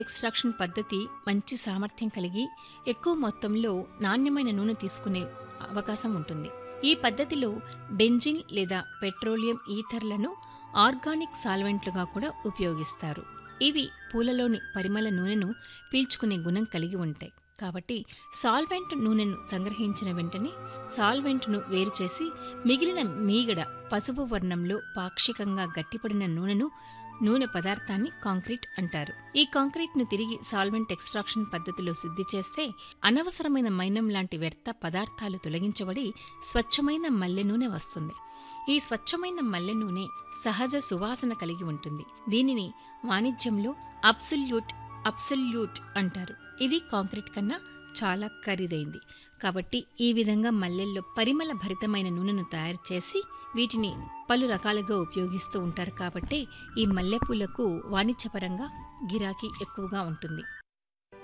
extraction పద్ధతి మంచి సామర్థ్యం కలిగి ఎక్కువ మొత్తంలో నాణ్యమైన నూనె తీసుకునే అవకాశం ఉంటుంది ఈ పద్ధతిలో బెంజిన్ లేదా పెట్రోలియం ఈథర్లను ఆర్గానిక్ సాల్వెంట్లుగా కూడా ఉపయోగిస్తారు ఇవి పూలలోని పరిమళ నూనెను పీల్చుకునే గుణం కలిగి ఉంటాయి కాబట్టి సాల్వెంట్ నూనెను సంగ్రహించిన వెంటనే సాల్వెంట్ను వేరు చేసి మిగిలిన మీగడ పసుపు వర్ణంలో పాక్షికంగా గట్టిపడిన నూనెను నూనె పదార్థాన్ని కాంక్రీట్ అంటారు ఈ కాంక్రీట్ను తిరిగి సాల్వెంట్ ఎక్స్ట్రాక్షన్ పద్ధతిలో శుద్ధి చేస్తే అనవసరమైన మైనం లాంటి వ్యర్థ పదార్థాలు తొలగించబడి స్వచ్ఛమైన మల్లె నూనె వస్తుంది ఈ స్వచ్ఛమైన మల్లె నూనె సహజ సువాసన కలిగి ఉంటుంది దీనిని వాణిజ్యంలో అబ్సల్యూట్ అబ్సల్యూట్ అంటారు ఇది కాంక్రీట్ కన్నా చాలా ఖరీదైంది కాబట్టి ఈ విధంగా మల్లెల్లో పరిమళ భరితమైన నూనెను తయారు చేసి వీటిని పలు రకాలుగా ఉపయోగిస్తూ ఉంటారు కాబట్టి ఈ మల్లెపూలకు వాణిజ్యపరంగా గిరాకీ ఎక్కువగా ఉంటుంది